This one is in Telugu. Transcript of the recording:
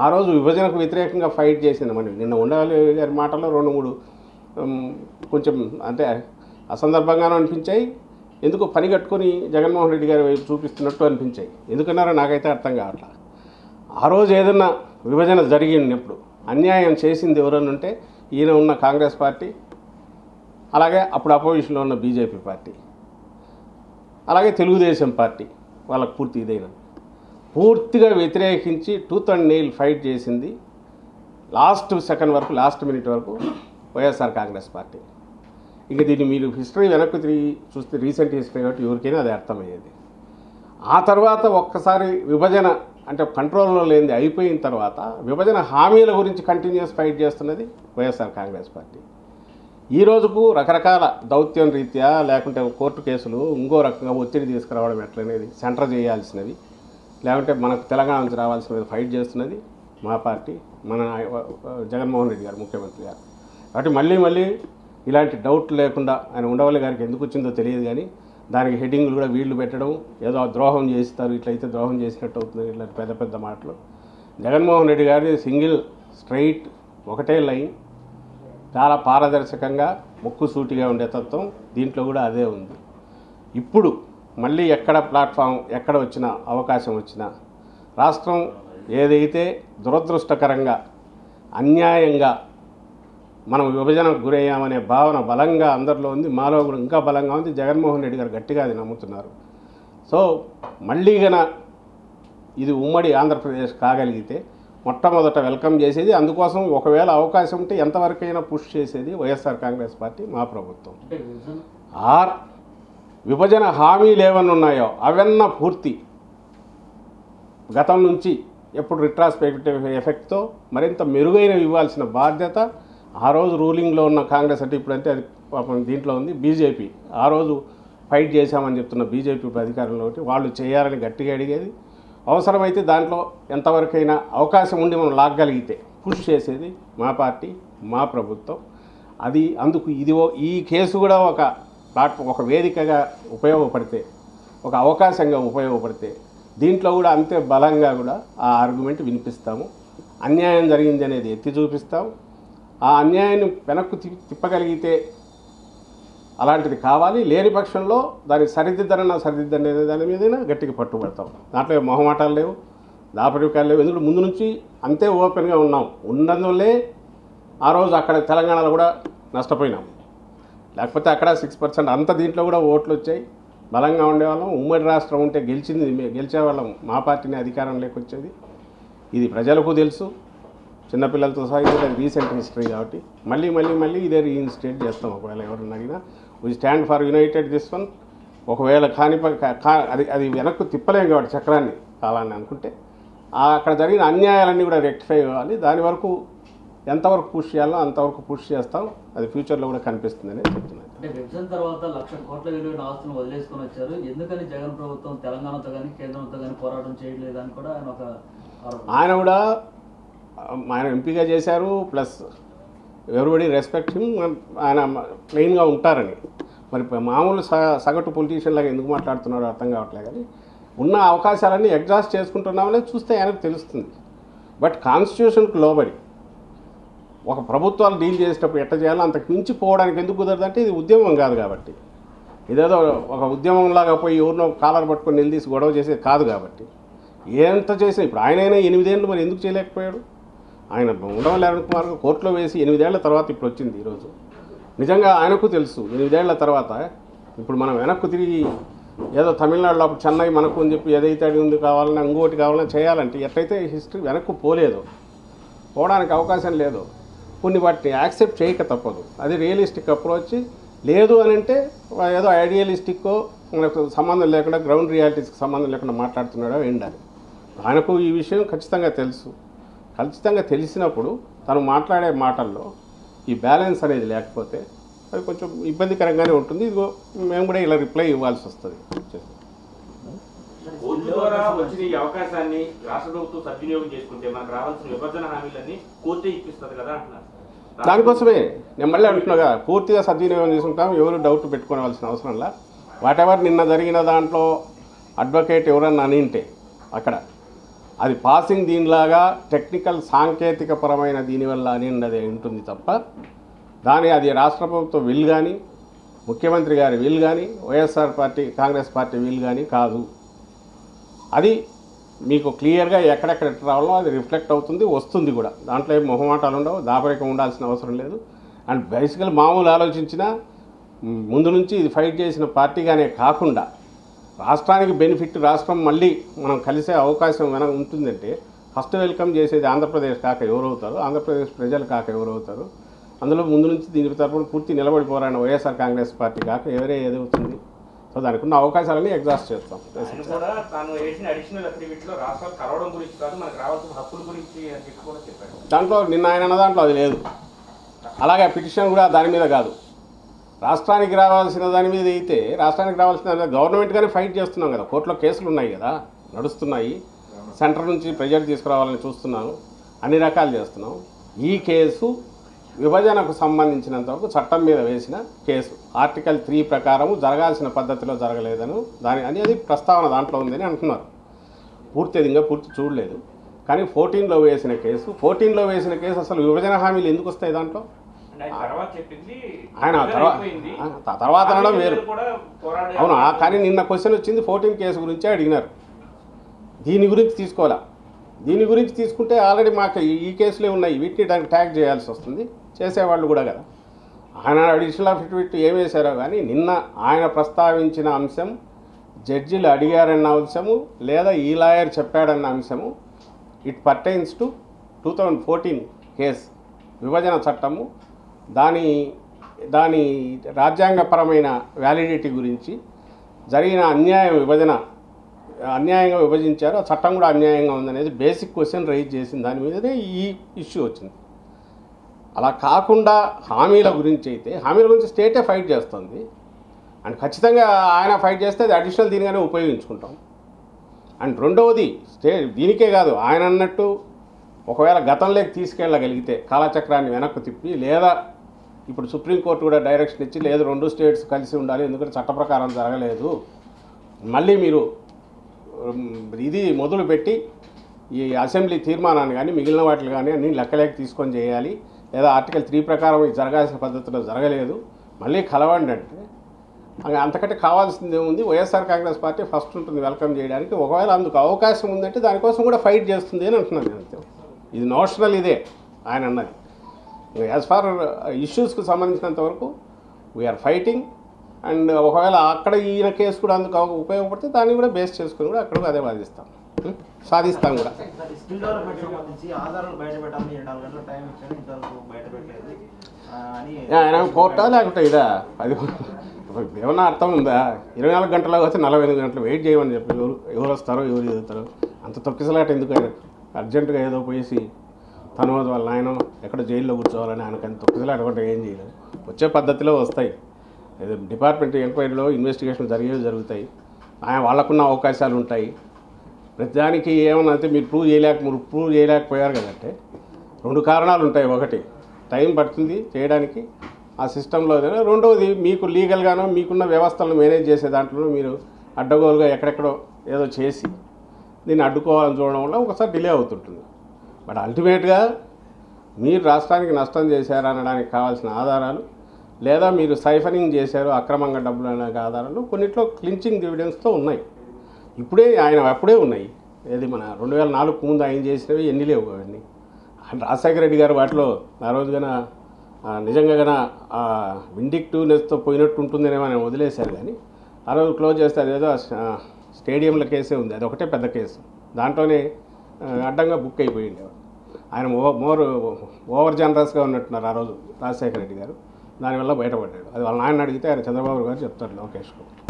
రోజు విభజనకు వ్యతిరేకంగా ఫైట్ చేసింది మరి నిన్న ఉండవాలి గారి మాటల్లో రెండు మూడు ఉమ్, కొంచెం అంటే అసందర్భంగానూ అనిపించాయి ఎందుకో పని కట్టుకొని జగన్మోహన్ రెడ్డి గారి వైపు చూపిస్తున్నట్టు అనిపించాయి ఎందుకన్నారో నాకైతే అర్థం కావట్లా ఆ రోజు ఏదన్నా విభజన జరిగినప్పుడు అన్యాయం చేసింది ఎవరన్నా ఉంటే ఈయన ఉన్న కాంగ్రెస్ పార్టీ అలాగే అప్పుడు అపోజిషన్లో ఉన్న బీజేపీ పార్టీ అలాగే తెలుగుదేశం పార్టీ వాళ్ళకు పూర్తి ఇదైన పూర్తిగా వ్యతిరేకించి టూత్ అండ్ నెయిల్ ఫైట్ చేసింది లాస్ట్ సెకండ్ వరకు లాస్ట్ మినిట్ వరకు వైఎస్ఆర్ కాంగ్రెస్ పార్టీ ఇంక దీన్ని మీరు హిస్టరీ వెనక్కి తిరిగి చూస్తే రీసెంట్ హిస్టరీ కాబట్టి ఎవరికైనా అది అర్థమయ్యేది ఆ తర్వాత ఒక్కసారి విభజన అంటే కంట్రోల్లో లేనిది అయిపోయిన తర్వాత విభజన హామీల గురించి కంటిన్యూస్ ఫైట్ చేస్తున్నది వైఎస్ఆర్ కాంగ్రెస్ పార్టీ ఈ రోజుకు రకరకాల దౌత్యం రీత్యా లేకుంటే కోర్టు కేసులు ఇంకో రకంగా ఒత్తిడి తీసుకురావడం ఎట్లనేది సెంటర్ చేయాల్సినవి లేకుంటే మనకు తెలంగాణ నుంచి రావాల్సినది ఫైట్ చేస్తున్నది మా పార్టీ మన జగన్మోహన్ రెడ్డి గారు ముఖ్యమంత్రి గారు కాబట్టి మళ్ళీ మళ్ళీ ఇలాంటి డౌట్ లేకుండా ఆయన ఉండవల్లి గారికి ఎందుకు వచ్చిందో తెలియదు కానీ దానికి హెడ్డింగ్లు కూడా వీళ్ళు పెట్టడం ఏదో ద్రోహం చేస్తారు ఇట్లయితే ద్రోహం చేసినట్టు అవుతుంది ఇలాంటి పెద్ద పెద్ద మాటలు జగన్మోహన్ రెడ్డి గారి సింగిల్ స్ట్రైట్ ఒకటే లైన్ చాలా పారదర్శకంగా ముక్కు సూటిగా ఉండే తత్వం దీంట్లో కూడా అదే ఉంది ఇప్పుడు మళ్ళీ ఎక్కడ ప్లాట్ఫామ్ ఎక్కడ వచ్చినా అవకాశం వచ్చినా రాష్ట్రం ఏదైతే దురదృష్టకరంగా అన్యాయంగా మనం విభజనకు గురయ్యామనే భావన బలంగా అందరిలో ఉంది మాలో కూడా ఇంకా బలంగా ఉంది జగన్మోహన్ రెడ్డి గారు గట్టిగా అది నమ్ముతున్నారు సో మళ్ళీ గన ఇది ఉమ్మడి ఆంధ్రప్రదేశ్ కాగలిగితే మొట్టమొదట వెల్కమ్ చేసేది అందుకోసం ఒకవేళ అవకాశం ఉంటే ఎంతవరకైనా పుష్ చేసేది వైఎస్ఆర్ కాంగ్రెస్ పార్టీ మా ప్రభుత్వం అంటే విభజన ఆర్ విభజన హామీలు ఏమన్నా ఉన్నాయో అవన్న పూర్తి గతం నుంచి ఎప్పుడు రిట్రాస్పెక్టివ్ ఎఫెక్ట్తో మరింత మెరుగైనవి ఇవ్వాల్సిన బాధ్యత ఆ రోజు రూలింగ్లో ఉన్న కాంగ్రెస్ అంటే ఇప్పుడంటే అది పాపం దీంట్లో ఉంది బీజేపీ ఆ రోజు ఫైట్ చేశామని చెప్తున్న బీజేపీ అధికారంలో ఉంటే వాళ్ళు చేయాలని గట్టిగా అడిగేది అవసరమైతే దాంట్లో ఎంతవరకైనా అవకాశం ఉండి మనం లాగగలిగితే పుష్ చేసేది మా పార్టీ మా ప్రభుత్వం అది అందుకు ఇది ఓ- ఈ కేసు కూడా ఒక ప్లాట్ఫామ్ ఒక వేదికగా ఉపయోగపడితే ఒక అవకాశంగా ఉపయోగపడితే దీంట్లో కూడా అంతే బలంగా కూడా ఆ ఆర్గ్యుమెంట్ వినిపిస్తాము అన్యాయం జరిగింది అనేది ఎత్తి చూపిస్తాం ఆ అన్యాయాన్ని వెనక్కు తి- తిప్పగలిగితే అలాంటిది కావాలి లేని పక్షంలో దాన్ని సరిదిద్దరన్నా సరిదిద్దని అనే దాని మీదైనా గట్టిగా పట్టుబడతాం దాంట్లో ఏం మొహమాటాలు లేవు దాపరికాలు లేవు ఎందుకంటే ముందు నుంచి అంతే ఓపెన్గా ఉన్నాం ఉన్నందువల్లే ఆ రోజు అక్కడ తెలంగాణలో కూడా నష్టపోయినాం లేకపోతే అక్కడ సిక్స్ పర్సెంట్ అంత దీంట్లో కూడా ఓట్లు వచ్చాయి బలంగా ఉండేవాళ్ళం ఉమ్మడి రాష్ట్రం ఉంటే గెలిచింది మే- గెలిచేవాళ్ళం మా పార్టీని అధికారంలోకి వచ్చేది ఇది ప్రజలకు తెలుసు చిన్నపిల్లలతో సహా ఇది అది రీసెంట్ హిస్టరీ కాబట్టి మళ్ళీ మళ్ళీ మళ్ళీ ఇదే రీఇన్స్టేట్ చేస్తాం ఒకవేళ ఎవరన్నా అడిగినా we stand for united this one ఒకవేళ కాని ప- కా- కా- అది అది వెనక్కు తిప్పలేం కాబట్టి చక్రాన్ని కాలాన్ని అనుకుంటే ఆ అక్కడ జరిగిన అన్యాయాలన్నీ కూడా రెక్టిఫై కావాలి దాని వరకు ఎంతవరకు పుష్ చేయాలో అంతవరకు పుష్ చేస్తాం అది ఫ్యూచర్లో కూడా కనిపిస్తుందని చెప్తున్నాను అంటే విభజన తర్వాత లక్ష కోట్ల విలువైన ఆస్తులను వదిలేసుకొని వచ్చారు ఎందుకని జగన్ ప్రభుత్వం తెలంగాణతో కానీ కేంద్రంతో కానీ పోరాటం చేయలేదని కూడా ఆయన ఒక ఆరోపణ. ఆయన కూడా ఆ, ఆయన ఎంపీగా చేశారు ప్లస్ ఎవరిబడి రెస్పెక్ట్ హిమ్ ఆయన ప్లెయిన్గా ఉంటారని మరి ప- మామూలు స సగటు పొలిటీషియన్ లాగా ఎందుకు మాట్లాడుతున్నాడో అర్థం కావట్లేదు కానీ ఉన్న అవకాశాలన్నీ ఎగ్జాస్ట్ చేసుకుంటున్నామని చూస్తే ఆయనకు తెలుస్తుంది బట్ కాన్స్టిట్యూషన్కి లోబడి ఒక ప్రభుత్వాలు డీల్ చేసేటప్పుడు ఎట్ట చేయాలో అంతకు మించి పోవడానికి ఎందుకు కుదరదంటే ఇది ఉద్యమం కాదు కాబట్టి ఇదేదో ఒక ఉద్యమంలాగా పోయి ఎవరినో కాలర్ పట్టుకొని నిలదీసి గొడవ చేసేది కాదు కాబట్టి ఎంత చేసినా ఇప్పుడు ఆయనైనా ఎనిమిదేళ్ళు మరి ఎందుకు చేయలేకపోయాడు ఆయన ఉండవల్లి అరుణ్ కుమార్ గారు కోర్టులో వేసి ఎనిమిదేళ్ల తర్వాత ఇప్పుడు వచ్చింది ఈరోజు నిజంగా ఆయనకు తెలుసు ఎనిమిదేళ్ల తర్వాత ఇప్పుడు మనం వెనక్కు తిరిగి ఏదో తమిళనాడులో అప్పుడు చెన్నై మనకు అని చెప్పి ఏదైతే అది ఉంది కావాలన్నా ఇంకోటి కావాలన్నా చేయాలంటే ఎట్లయితే హిస్టరీ వెనక్కు పోలేదు పోవడానికి అవకాశం లేదు కొన్ని వాటిని యాక్సెప్ట్ చేయక తప్పదు అది రియలిస్టిక్ అప్రోచ్ లేదు అని అంటే వా- ఏదో ఐడియలిస్టిక్కో మనకు సంబంధం లేకుండా గ్రౌండ్ రియాలిటీస్కి సంబంధం లేకుండా మాట్లాడుతున్నాడో ఎండాలి ఆయనకు ఈ విషయం ఖచ్చితంగా తెలుసు ఖచ్చితంగా తెలిసినప్పుడు తను మాట్లాడే మాటల్లో ఈ బ్యాలెన్స్ అనేది లేకపోతే అది కొంచెం ఇబ్బందికరంగానే ఉంటుంది ఇదిగో మేము కూడా ఇలా రిప్లై ఇవ్వాల్సి వస్తుంది కోర్టు ద్వారా వచ్చిన ఈ అవకాశాన్ని రాష్ట్ర ప్రభుత్వం సద్వినియోగం చేసుకుంటే మనకు రావాల్సిన విభజన హామీలన్నీ కోర్టే ఇప్పిస్తుంది కదా అంటున్నారు దానికోసమే నేను మళ్ళీ అంటున్నాగా పూర్తిగా సద్వినియోగం చేసుకుంటాం ఎవరు డౌట్ పెట్టుకోవాల్సిన అవసరంలా వాటెవర్ నిన్న జరిగిన దాంట్లో అడ్వకేట్ ఎవరన్నా అనింటే అక్కడ అది పాసింగ్ దీనిలాగా టెక్నికల్ సాంకేతిక పరమైన దీనివల్ల అనేది ఉంటుంది తప్ప దాని అది రాష్ట్ర ప్రభుత్వం విల్ కానీ ముఖ్యమంత్రి గారి విల్ కానీ YSR party Congress party will కానీ కాదు అది మీకు క్లియర్గా ఎక్కడెక్కడ ఎట్లా రావాలో అది రిఫ్లెక్ట్ అవుతుంది వస్తుంది కూడా దాంట్లో ఏం మొహమాటాలు ఉండవు దాపరికం ఉండాల్సిన అవసరం లేదు అండ్ బేసికల్ మామూలు ఆలోచించిన మ్, ముందు నుంచి ఇది ఫైట్ చేసిన పార్టీగానే కాకుండా రాష్ట్రానికి బెనిఫిట్ రాష్ట్రం మళ్ళీ మనం కలిసే అవకాశం వెనక ఉంటుందంటే ఫస్ట్ వెల్కమ్ చేసేది ఆంధ్రప్రదేశ్ కాక ఎవరవుతారు ఆంధ్రప్రదేశ్ ప్రజలు కాక ఎవరవుతారు అందులో ముందు నుంచి దీని తరపున పూర్తి నిలబడి పోరాడిన వైఎస్ఆర్ కాంగ్రెస్ పార్టీ కాక ఎవరే ఏదవుతుంది సో దానికి ఉన్న అవకాశాలని ఎగ్జాస్ట్ చేస్తాం ఆయన కూడా తాను వేసిన అడిషనల్ అఫిడవిట్లో రాష్ట్రాలు కలవడం గురించి కాదు మనకు రావాల్సిన హక్కుల గురించి అని చెప్పి కూడా చెప్పారు దాంట్లో నిన్న ఆయన అన్న దాంట్లో అది లేదు అలాగే పిటిషన్ కూడా దాని మీద కాదు రాష్ట్రానికి రావాల్సిన దాని మీద అయితే రాష్ట్రానికి రావాల్సిన దాని మీద గవర్నమెంట్గానే ఫైట్ చేస్తున్నాం కదా కోర్టులో కేసులు ఉన్నాయి కదా నడుస్తున్నాయి సెంటర్ నుంచి ప్రెజర్ తీసుకురావాలని చూస్తున్నాను అన్ని రకాలు చేస్తున్నాం ఈ కేసు విభజనకు సంబంధించినంత వరకు చట్టం మీద వేసిన కేసు ఆర్టికల్ త్రీ ప్రకారము జరగాల్సిన పద్ధతిలో జరగలేదని దాని అనేది ప్రస్తావన దాంట్లో ఉందని అంటున్నారు పూర్తి ఇంకా పూర్తి చూడలేదు కానీ ఫోర్టీన్లో వేసిన కేసు ఫోర్టీన్లో వేసిన కేసు అసలు విభజన హామీలు ఎందుకు వస్తాయి దాంట్లో అండ్ ఆయన తర్వాత చెప్పింది ఆయన విభజన తర్వాత అయిపోయింది. ఆ తర్వాత అనడం వేరు హామీలు కూడా పోరాడే అవును ఆ- కానీ నిన్న క్వశ్చన్ వచ్చింది ఫోర్టీన్ కేసు గురించే అడిగినారు దీని గురించి తీసుకోవాలా దీని గురించి తీసుకుంటే ఆల్రెడీ మాకు ఈ- ఈ కేసులే ఉన్నాయి వీటిని దానికి ట్యాగ్ చేయాల్సి వస్తుంది చేసేవాళ్ళు కూడా కదా ఆయన అడిషనల్ అఫిడవిట్ ఏం వేశారో కానీ నిన్న ఆయన ప్రస్తావించిన అంశం జడ్జిలు అడిగారన్న అంశము లేదా ఈ లాయర్ చెప్పాడన్న అంశము it pertains to two thousand fourteen case విభజన చట్టము దాని దాని రాజ్యాంగపరమైన వ్యాలిడిటీ గురించి జరిగిన అన్యాయం విభజన అన్యాయంగా విభజించారు ఆ చట్టం కూడా అన్యాయంగా ఉందనేది బేసిక్ క్వశ్చన్ రైజ్ చేసిన దాని మీదనే ఈ ఇష్యూ వచ్చింది అలా కాకుండా హామీల గురించి అయితే హామీల గురించి స్టేటే ఫైట్ చేస్తుంది అండ్ ఖచ్చితంగా ఆయన ఫైట్ చేస్తే అది అడిషనల్ దీనిగానే ఉపయోగించుకుంటాం అండ్ రెండవది స్టే దీనికే కాదు ఆయన అన్నట్టు ఒకవేళ గతంలోకి తీసుకెళ్ళగలిగితే కాలచక్రాన్ని వెనక్కు తిప్పి లేదా ఇప్పుడు సుప్రీంకోర్టు కూడా డైరెక్షన్ ఇచ్చి లేదు రెండు స్టేట్స్ కలిసి ఉండాలి ఎందుకంటే చట్ట ప్రకారం జరగలేదు మళ్ళీ మీరు ఉమ్, ఇది మొదలుపెట్టి ఈ అసెంబ్లీ తీర్మానాన్ని కానీ మిగిలిన వాటిని కానీ అన్ని లెక్కలేక తీసుకొని చేయాలి లేదా ఆర్టికల్ త్రీ ప్రకారం ఇది జరగాల్సిన పద్ధతిలో జరగలేదు మళ్ళీ కలవండి అంటే అది అంతకంటే కావాల్సింది ఏముంది వైఎస్ఆర్ కాంగ్రెస్ పార్టీ ఫస్ట్ ఉంటుంది వెల్కమ్ చేయడానికి ఒకవేళ అందుకు అవకాశం ఉందంటే దానికోసం కూడా ఫైట్ చేస్తుంది అని అంటున్నాను నేను అంతే ఇది నోషనల్ ఇదే ఆయన అన్నది యాజ్ ఫార్ ఇష్యూస్కి సంబంధించినంత వరకు వీఆర్ ఫైటింగ్ అండ్ ఒకవేళ అక్కడ ఈయన కేసు కూడా అందుకు అవ- ఉపయోగపడితే దాన్ని కూడా బేస్ చేసుకుని కూడా అక్కడ కూడా అదే వాదిస్తాం ఉం? సాధిస్తాం కూడా స్కిల్ డెవలప్మెంట్ సంబంధించి ఆధారాలు బయట పెట్టాలని ఇరవై నాలుగు గంటల టైం ఇచ్చాను ఇంతవరకు బయట పెట్టలేదు ఆ, అని ఆయన కోర్టా లేకుంటే ఇదా అది ఏమన్నా అర్థం ఉందా ఇరవై నాలుగు గంటల వచ్చి నలభై ఎనిమిది గంటలు వెయిట్ చేయమని చెప్పి ఎవరు ఎవరు వస్తారో ఎవరు ఎదుగుతారో అంత తొక్కిసలాట ఎందుకు ఆయన అర్జెంటుగా ఏదో పోయేసి తను వాళ్ళ ఆయన ఎక్కడ జైల్లో కూర్చోవాలని ఆయనకు అంత తొక్కిసలాట కూడా ఏం చేయలేదు వచ్చే పద్ధతిలో వస్తాయి ఇది డిపార్ట్మెంట్ ఎంక్వైరీలో ఇన్వెస్టిగేషన్ జరిగేవి జరుగుతాయి ఆయన వాళ్ళకున్న అవకాశాలు ఉంటాయి ప్రతిదానికి ఏమన్నా అయితే మీరు ప్రూవ్ చేయలేక మీరు ప్రూవ్ చేయలేకపోయారు కదంటే రెండు కారణాలు ఉంటాయి ఒకటి టైం పడుతుంది చేయడానికి ఆ సిస్టంలో రెండవది మీకు లీగల్గానో మీకున్న వ్యవస్థలను మేనేజ్ చేసే దాంట్లో మీరు అడ్డగోలుగా ఎక్కడెక్కడో ఏదో చేసి దీన్ని అడ్డుకోవాలని చూడడం వల్ల ఒకసారి డిలే అవుతుంటుంది బట్ అల్టిమేట్గా మీరు రాష్ట్రానికి నష్టం చేశారు అనడానికి కావాల్సిన ఆధారాలు లేదా మీరు సైఫరింగ్ చేశారు అక్రమంగా డబ్బులు అనే ఆధారాలు కొన్నిట్లో క్లించింగ్ డివిడెన్స్తో ఉన్నాయి ఇప్పుడే ఆయన అప్పుడే ఉన్నాయి ఏది మన రెండు వేల నాలుగు ముందు ఆయన చేసినవి ఎన్ని లేవు అవన్నీ ఆయన రాజశేఖర రెడ్డి గారు వాటిలో ఆ రోజు గన ఆ, నిజంగా గన విండిక్టివ్నెస్తో పోయినట్టు ఉంటుందనేమో ఆయన వదిలేశారు కానీ ఆ రోజు క్లోజ్ చేస్తే అదేదో ఆ, స్టేడియంల కేసే ఉంది అది ఒకటే పెద్ద కేసు దాంట్లోనే ఆ, అడ్డంగా బుక్ అయిపోయింది ఆయన ఓ- మోర్ ఓవర్ జనరస్గా ఉన్నట్టున్నారు ఆ రోజు రాజశేఖర రెడ్డి గారు దానివల్ల బయటపడ్డాడు అది వాళ్ళ నాయన అడిగితే ఆయన చంద్రబాబు గారు చెప్తారు లోకేష్కు